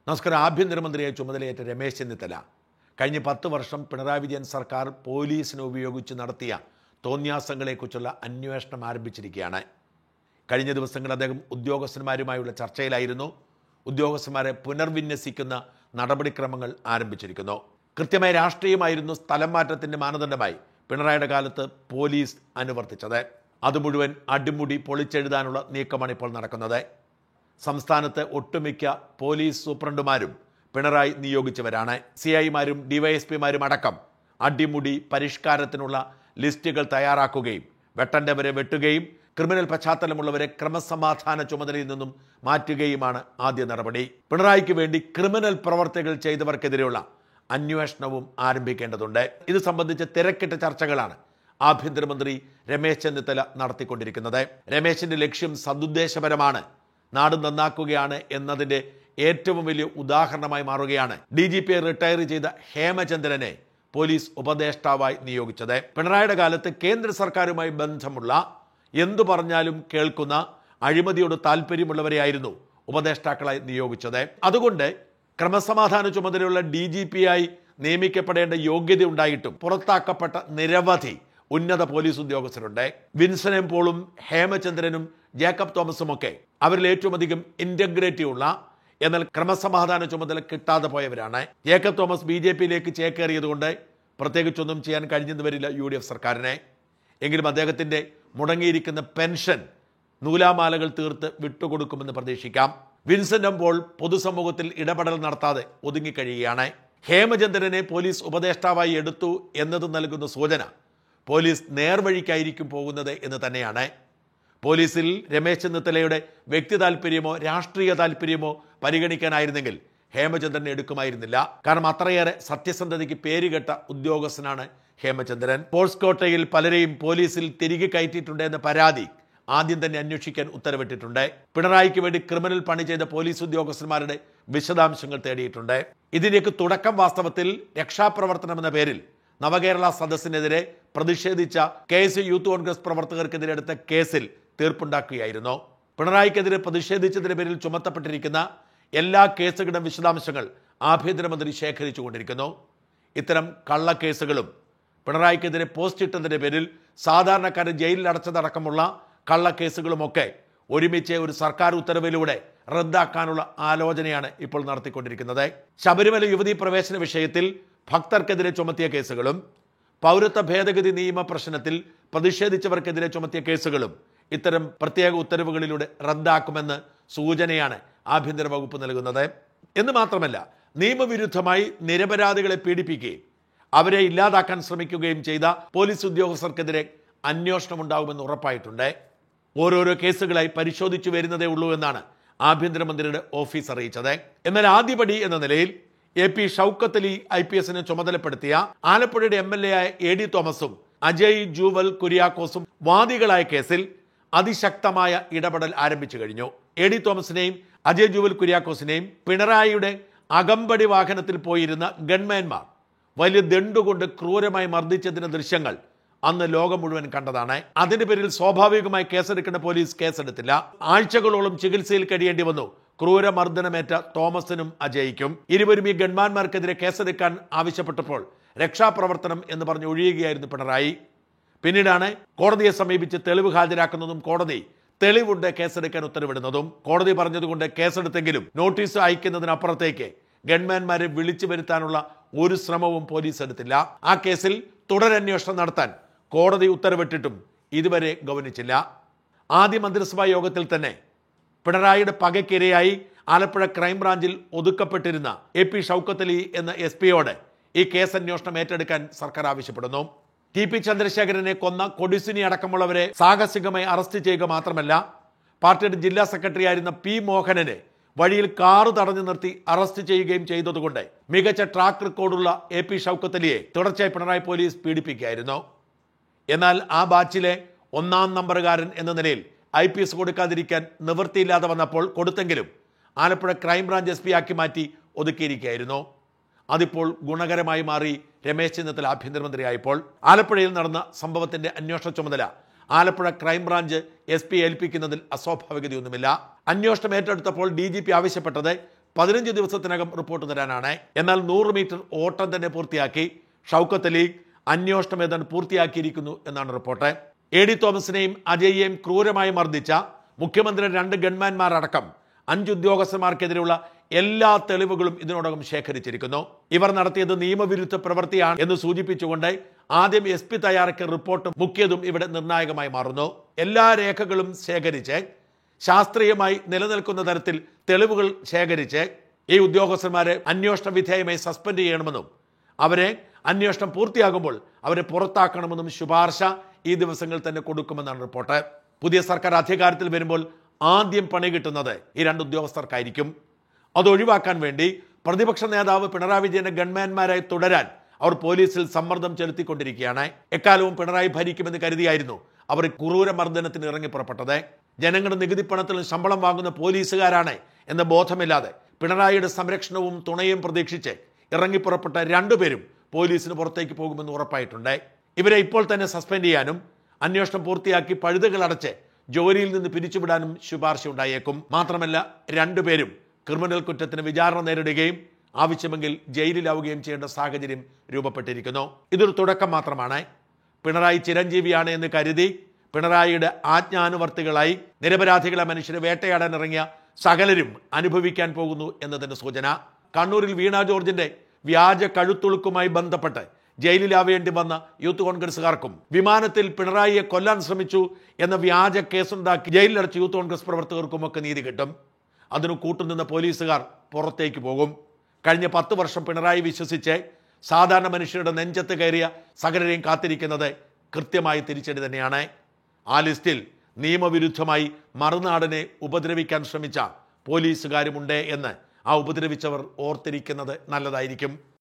നമസ്കാരം ആഭ്യന്തരമന്ത്രിയായി ചുമതലയേറ്റ രമേശ് ചെന്നിത്തല കഴിഞ്ഞ പത്ത് വർഷം പിണറായി വിജയൻ സർക്കാർ പോലീസിനെ ഉപയോഗിച്ച് നടത്തിയ തോന്നിയാസങ്ങളെക്കുറിച്ചുള്ള അന്വേഷണം ആരംഭിച്ചിരിക്കുകയാണ് കഴിഞ്ഞ ദിവസങ്ങൾ അദ്ദേഹം ഉദ്യോഗസ്ഥന്മാരുമായുള്ള ചർച്ചയിലായിരുന്നു ഉദ്യോഗസ്ഥന്മാരെ പുനർവിന്യസിക്കുന്ന നടപടിക്രമങ്ങൾ ആരംഭിച്ചിരിക്കുന്നു കൃത്യമായ രാഷ്ട്രീയമായിരുന്നു സ്ഥലം മാറ്റത്തിൻ്റെ മാനദണ്ഡമായി പിണറായിയുടെ കാലത്ത് പോലീസ് അനുവർത്തിച്ചത് അത് മുഴുവൻ അടിമുടി പൊളിച്ചെഴുതാനുള്ള നീക്കമാണ് ഇപ്പോൾ നടക്കുന്നത് സംസ്ഥാനത്ത് ഒട്ടുമിക്ക പോലീസ് സൂപ്രണ്ടുമാരും പിണറായി നിയോഗിച്ചവരാണ് സി ഐമാരും ഡിവൈഎസ്പിമാരും അടക്കം അടിമുടി പരിഷ്കാരത്തിനുള്ള ലിസ്റ്റുകൾ തയ്യാറാക്കുകയും വെട്ടേണ്ടവരെ വെട്ടുകയും ക്രിമിനൽ പശ്ചാത്തലമുള്ളവരെ ക്രമസമാധാന ചുമതലയിൽ നിന്നും മാറ്റുകയുമാണ് ആദ്യ നടപടി പിണറായിക്ക് വേണ്ടി ക്രിമിനൽ പ്രവർത്തികൾ ചെയ്തവർക്കെതിരെയുള്ള അന്വേഷണവും ആരംഭിക്കേണ്ടതുണ്ട് ഇത് സംബന്ധിച്ച് തിരക്കിട്ട ചർച്ചകളാണ് ആഭ്യന്തരമന്ത്രി രമേശ് ചെന്നിത്തല നടത്തിക്കൊണ്ടിരിക്കുന്നത് രമേശിന്റെ ലക്ഷ്യം സതുദ്ദേശപരമാണ് നാട് നന്നാക്കുകയാണ് എന്നതിന്റെ ഏറ്റവും വലിയ ഉദാഹരണമായി മാറുകയാണ് ഡി ജി പി റിട്ടയർ ചെയ്ത ഹേമചന്ദ്രനെ പോലീസ് ഉപദേഷ്ടാവായി നിയോഗിച്ചത് പിണറായിയുടെ കാലത്ത് കേന്ദ്ര സർക്കാരുമായി ബന്ധമുള്ള എന്തു പറഞ്ഞാലും കേൾക്കുന്ന അഴിമതിയോട് താല്പര്യമുള്ളവരെയായിരുന്നു ഉപദേഷ്ടാക്കളായി നിയോഗിച്ചത് അതുകൊണ്ട് ക്രമസമാധാന ചുമതലയുള്ള ഡി ജി പി ആയി നിയമിക്കപ്പെടേണ്ട യോഗ്യത ഉണ്ടായിട്ടും പുറത്താക്കപ്പെട്ട നിരവധി ഉന്നത പോലീസ് ഉദ്യോഗസ്ഥരുണ്ട് വിൻസനും പോളും ഹേമചന്ദ്രനും ജേക്കബ് തോമസും ഒക്കെ അവരിൽ ഏറ്റവും അധികം ഇന്റഗ്രേറ്റി ഉള്ള എന്നാൽ ക്രമസമാധാന ചുമതല കിട്ടാതെ പോയവരാണ് ജേക്കബ് തോമസ് ബി ജെ പിയിലേക്ക് ചേക്കേറിയതുകൊണ്ട് പ്രത്യേകിച്ചൊന്നും ചെയ്യാൻ കഴിഞ്ഞെന്ന് വരില്ല യു ഡി എഫ് സർക്കാരിനെ എങ്കിലും അദ്ദേഹത്തിന്റെ മുടങ്ങിയിരിക്കുന്ന പെൻഷൻ നൂലാമാലകൾ തീർത്ത് വിട്ടുകൊടുക്കുമെന്ന് പ്രതീക്ഷിക്കാം വിൻസെന്റ് അമ്പോൾ പൊതുസമൂഹത്തിൽ ഇടപെടൽ നടത്താതെ ഒതുങ്ങിക്കഴിയുകയാണ് ഹേമചന്ദ്രനെ പോലീസ് ഉപദേഷ്ടാവായി എടുത്തു എന്നത് നൽകുന്ന സൂചന പോലീസ് നേർവഴിക്കായിരിക്കും പോകുന്നത് എന്ന് തന്നെയാണ് പോലീസിൽ രമേശ് ചെന്നിത്തലയുടെ വ്യക്തി താല്പര്യമോ രാഷ്ട്രീയ താല്പര്യമോ പരിഗണിക്കാനായിരുന്നെങ്കിൽ ഹേമചന്ദ്രനെ എടുക്കുമായിരുന്നില്ല കാരണം അത്രയേറെ സത്യസന്ധതയ്ക്ക് പേരുകെട്ട ഉദ്യോഗസ്ഥനാണ് ഹേമചന്ദ്രൻ പോൾസ് കോട്ടയിൽ പലരെയും പോലീസിൽ തിരികെ കയറ്റിയിട്ടുണ്ട് എന്ന പരാതി ആദ്യം തന്നെ അന്വേഷിക്കാൻ ഉത്തരവിട്ടിട്ടുണ്ട് പിണറായിക്ക് വേണ്ടി ക്രിമിനൽ പണി ചെയ്ത പോലീസ് ഉദ്യോഗസ്ഥന്മാരുടെ വിശദാംശങ്ങൾ തേടിയിട്ടുണ്ട് ഇതിലേക്ക് തുടക്കം വാസ്തവത്തിൽ രക്ഷാപ്രവർത്തനം എന്ന പേരിൽ നവകേരള സദസ്സിനെതിരെ പ്രതിഷേധിച്ച കെ എസ് യൂത്ത് കോൺഗ്രസ് പ്രവർത്തകർക്കെതിരെ എടുത്ത കേസിൽ തീർപ്പുണ്ടാക്കുകയായിരുന്നു പിണറായിക്കെതിരെ പ്രതിഷേധിച്ചതിന്റെ പേരിൽ ചുമത്തപ്പെട്ടിരിക്കുന്ന എല്ലാ കേസുകളുടെ വിശദാംശങ്ങൾ ആഭ്യന്തരമന്ത്രി ശേഖരിച്ചുകൊണ്ടിരിക്കുന്നു ഇത്തരം കള്ളക്കേസുകളും പിണറായിക്കെതിരെ പോസ്റ്റ് ഇട്ടതിന്റെ പേരിൽ സാധാരണക്കാരെ ജയിലിൽ അടച്ചതടക്കമുള്ള കള്ളക്കേസുകളുമൊക്കെ ഒരുമിച്ച് ഒരു സർക്കാർ ഉത്തരവിലൂടെ റദ്ദാക്കാനുള്ള ആലോചനയാണ് ഇപ്പോൾ നടത്തിക്കൊണ്ടിരിക്കുന്നത് ശബരിമല യുവതീ പ്രവേശന വിഷയത്തിൽ ഭക്തർക്കെതിരെ ചുമത്തിയ കേസുകളും പൗരത്വ ഭേദഗതി നിയമ പ്രശ്നത്തിൽ പ്രതിഷേധിച്ചവർക്കെതിരെ ചുമത്തിയ കേസുകളും ഇത്തരം പ്രത്യേക ഉത്തരവുകളിലൂടെ റദ്ദാക്കുമെന്ന് സൂചനയാണ് ആഭ്യന്തര വകുപ്പ് നൽകുന്നത് എന്ന് മാത്രമല്ല നിയമവിരുദ്ധമായി നിരപരാധികളെ പീഡിപ്പിക്കുകയും അവരെ ഇല്ലാതാക്കാൻ ശ്രമിക്കുകയും ചെയ്ത പോലീസ് ഉദ്യോഗസ്ഥർക്കെതിരെ അന്വേഷണം ഉണ്ടാകുമെന്ന് ഉറപ്പായിട്ടുണ്ട് ഓരോരോ കേസുകളായി പരിശോധിച്ചു വരുന്നതേ ഉള്ളൂ എന്നാണ് ആഭ്യന്തരമന്ത്രിയുടെ ഓഫീസ് അറിയിച്ചത് എന്നാൽ ആദ്യപടി എന്ന നിലയിൽ A P Shoukath Ali I P എസിനെ ചുമതലപ്പെടുത്തിയ ആലപ്പുഴയുടെ എം എൽ എ ആയ എ ഡി തോമസും അജയ് ജൂവൽ കുര്യാക്കോസും വാദികളായ കേസിൽ അതിശക്തമായ ഇടപെടൽ ആരംഭിച്ചു കഴിഞ്ഞു എ ഡി തോമസിനെയും അജയ് ജൂവൽ കുര്യാക്കോസിനെയും പിണറായിയുടെ അകമ്പടി വാഹനത്തിൽ പോയിരുന്ന ഗൺമാൻമാർ വലിയ ദണ്ടുകൊണ്ട് ക്രൂരമായി മർദ്ദിച്ചതിന്റെ ദൃശ്യങ്ങൾ അന്ന് ലോകം മുഴുവൻ കണ്ടതാണ് അതിന്റെ പേരിൽ സ്വാഭാവികമായി കേസെടുക്കേണ്ട പോലീസ് കേസെടുത്തില്ല ആഴ്ചകളോളം ചികിത്സയിൽ കഴിയേണ്ടി വന്നു ക്രൂരമർദ്ദനമേറ്റ തോമസിനും അജയ്ക്കും ഇരുവരും ഈ ഗൺമാന്മാർക്കെതിരെ കേസെടുക്കാൻ ആവശ്യപ്പെട്ടപ്പോൾ രക്ഷാപ്രവർത്തനം എന്ന് പറഞ്ഞ് ഒഴിയുകയായിരുന്നു പിണറായി പിന്നീടാണ് കോടതിയെ സമീപിച്ച് തെളിവ് ഹാജരാക്കുന്നതും കോടതി തെളിവുണ്ട് കേസെടുക്കാൻ ഉത്തരവിടുന്നതും കോടതി പറഞ്ഞതുകൊണ്ട് കേസെടുത്തെങ്കിലും നോട്ടീസ് അയക്കുന്നതിനപ്പുറത്തേക്ക് ഗൺമാൻമാരെ വിളിച്ചു വരുത്താനുള്ള ഒരു ശ്രമവും പോലീസ് എടുത്തില്ല ആ കേസിൽ തുടരന്വേഷണം നടത്താൻ കോടതി ഉത്തരവിട്ടിട്ടും ഇതുവരെ ഗവനിച്ചില്ല ആദ്യ മന്ത്രിസഭാ യോഗത്തിൽ തന്നെ പിണറായിയുടെ പകയ്ക്കിരയായി ആലപ്പുഴ ക്രൈംബ്രാഞ്ചിൽ ഒതുക്കപ്പെട്ടിരുന്ന എ പി ഷൗക്കത്ത് അലി എന്ന എസ് പിയോട് ഈ കേസ് അന്വേഷണം ഏറ്റെടുക്കാൻ സർക്കാർ ആവശ്യപ്പെടുന്നു ടി പി ചന്ദ്രശേഖരനെ കൊന്ന കൊടിസിനി അടക്കമുള്ളവരെ സാഹസികമായി അറസ്റ്റ് ചെയ്യുക മാത്രമല്ല പാർട്ടിയുടെ ജില്ലാ സെക്രട്ടറി ആയിരുന്ന പി മോഹനനെ വഴിയിൽ കാറ് തടഞ്ഞു നിർത്തി അറസ്റ്റ് ചെയ്യുകയും ചെയ്തതുകൊണ്ട് മികച്ച ട്രാക്ക് റെക്കോർഡുള്ള എ പി ഷൗക്കത്ത് അലിയെ തുടർച്ചയായി പിണറായി പോലീസ് പീഡിപ്പിക്കുകയായിരുന്നു എന്നാൽ ആ ബാച്ചിലെ ഒന്നാം നമ്പറുകാരൻ എന്ന നിലയിൽ ഐ പി എസ് കൊടുക്കാതിരിക്കാൻ നിവൃത്തിയില്ലാതെ വന്നപ്പോൾ കൊടുത്തെങ്കിലും ആലപ്പുഴ ക്രൈംബ്രാഞ്ച് എസ് പി ആക്കി മാറ്റി ഒതുക്കിയിരിക്കുകയായിരുന്നു അതിപ്പോൾ ഗുണകരമായി മാറി രമേശ് ചെന്നിത്തല ആഭ്യന്തരമന്ത്രിയായപ്പോൾ ആലപ്പുഴയിൽ നടന്ന സംഭവത്തിന്റെ അന്വേഷണ ചുമതല ആലപ്പുഴ ക്രൈംബ്രാഞ്ച് എസ് പി ഏൽപ്പിക്കുന്നതിൽ അസ്വാഭാവികതയൊന്നുമില്ല അന്വേഷണം ഏറ്റെടുത്തപ്പോൾ ഡി ജി പി ആവശ്യപ്പെട്ടത് പതിനഞ്ച് ദിവസത്തിനകം റിപ്പോർട്ട് തരാനാണ് എന്നാൽ നൂറ് മീറ്റർ ഓട്ടം തന്നെ പൂർത്തിയാക്കി ഷൗക്കത്ത് അലി അന്വേഷണം ഏതാണ്ട് പൂർത്തിയാക്കിയിരിക്കുന്നു എന്നാണ് റിപ്പോർട്ട് എ ഡി തോമസിനെയും അജയെയും ക്രൂരമായി മർദ്ദിച്ച മുഖ്യമന്ത്രിയുടെ രണ്ട് ഗൺമാൻമാർ അടക്കം അഞ്ച് ഉദ്യോഗസ്ഥന്മാർക്കെതിരെയുള്ള എല്ലാ തെളിവുകളും ഇതിനോടകം ശേഖരിച്ചിരിക്കുന്നു ഇവർ നടത്തിയത് നിയമവിരുദ്ധ പ്രവൃത്തിയാണ് എന്ന് സൂചിപ്പിച്ചുകൊണ്ട് ആദ്യം എസ് പി തയ്യാറാക്കിയ റിപ്പോർട്ട് മുഖ്യതും ഇവിടെ നിർണായകമായി മാറുന്നു എല്ലാ രേഖകളും ശേഖരിച്ച് ശാസ്ത്രീയമായി നിലനിൽക്കുന്ന തരത്തിൽ തെളിവുകൾ ശേഖരിച്ച് ഈ ഉദ്യോഗസ്ഥന്മാരെ അന്വേഷണ വിധേയമായി സസ്പെൻഡ് ചെയ്യണമെന്നും അവരെ അന്വേഷണം പൂർത്തിയാകുമ്പോൾ അവരെ പുറത്താക്കണമെന്നും ശുപാർശ ഈ ദിവസങ്ങളിൽ തന്നെ കൊടുക്കുമെന്നാണ് റിപ്പോർട്ട് പുതിയ സർക്കാർ അധികാരത്തിൽ വരുമ്പോൾ ആദ്യം പണി കിട്ടുന്നത് ഈ രണ്ട് ഉദ്യോഗസ്ഥർക്കായിരിക്കും അത് ഒഴിവാക്കാൻ വേണ്ടി പ്രതിപക്ഷ നേതാവ് പിണറായി വിജയന്റെ ഗൺമാൻമാരായി തുടരാൻ അവർ പോലീസിൽ സമ്മർദ്ദം ചെലുത്തിക്കൊണ്ടിരിക്കുകയാണ് എക്കാലവും പിണറായി ഭരിക്കുമെന്ന് കരുതിയായിരുന്നു അവർ ക്രൂര മർദ്ദനത്തിന് ഇറങ്ങി പുറപ്പെട്ടത് ജനങ്ങളുടെ നികുതി പണത്തിൽ ശമ്പളം വാങ്ങുന്ന പോലീസുകാരാണ് എന്ന ബോധമില്ലാതെ പിണറായിയുടെ സംരക്ഷണവും തുണയും പ്രതീക്ഷിച്ച് ഇറങ്ങിപ്പുറപ്പെട്ട രണ്ടുപേരും പോലീസിന് പുറത്തേക്ക് പോകുമെന്ന് ഉറപ്പായിട്ടുണ്ട് ഇവരെ ഇപ്പോൾ തന്നെ സസ്പെൻഡ് ചെയ്യാനും അന്വേഷണം പൂർത്തിയാക്കി പഴുതുകൾ അടച്ച് ജോലിയിൽ നിന്ന് പിരിച്ചുവിടാനും ശുപാർശ ഉണ്ടായേക്കും മാത്രമല്ല രണ്ടുപേരും ക്രിമിനൽ കുറ്റത്തിന് വിചാരണ നേരിടുകയും ആവശ്യമെങ്കിൽ ജയിലിലാവുകയും ചെയ്യേണ്ട സാഹചര്യം രൂപപ്പെട്ടിരിക്കുന്നു ഇതൊരു തുടക്കം മാത്രമാണ് പിണറായി ചിരഞ്ജീവിയാണ് എന്ന് കരുതി പിണറായിയുടെ ആജ്ഞാനുവർത്തികളായി നിരപരാധികളെ മനുഷ്യരെ വേട്ടയാടാൻ ഇറങ്ങിയ സകലരും അനുഭവിക്കാൻ പോകുന്നു എന്നതിന്റെ സൂചന കണ്ണൂരിൽ വീണ ജോർജിന്റെ വ്യാജ കഴുത്തുളുക്കുമായി ബന്ധപ്പെട്ട് ജയിലിലാവേണ്ടി വന്ന യൂത്ത് കോൺഗ്രസുകാർക്കും വിമാനത്തിൽ പിണറായിയെ കൊല്ലാൻ ശ്രമിച്ചു എന്ന വ്യാജ കേസുണ്ടാക്കി ജയിലിലടച്ച യൂത്ത് കോൺഗ്രസ് പ്രവർത്തകർക്കും ഒക്കെ നീതി കിട്ടും അതിനു കൂട്ടുനിന്ന പോലീസുകാർ പുറത്തേക്ക് പോകും കഴിഞ്ഞ പത്ത് വർഷം പിണറായി വിശ്വസിച്ച് സാധാരണ മനുഷ്യരുടെ നെഞ്ചത്ത് കയറിയ സകലരെയും കാത്തിരിക്കുന്നത് കൃത്യമായി തിരിച്ചടി തന്നെയാണ് ആ ലിസ്റ്റിൽ നിയമവിരുദ്ധമായി മറുനാടനെ ഉപദ്രവിക്കാൻ ശ്രമിച്ച പോലീസുകാരുമുണ്ട് എന്ന് ആ ഉപദ്രവിച്ചവർ ഓർത്തിരിക്കുന്നത് നല്ലതായിരിക്കും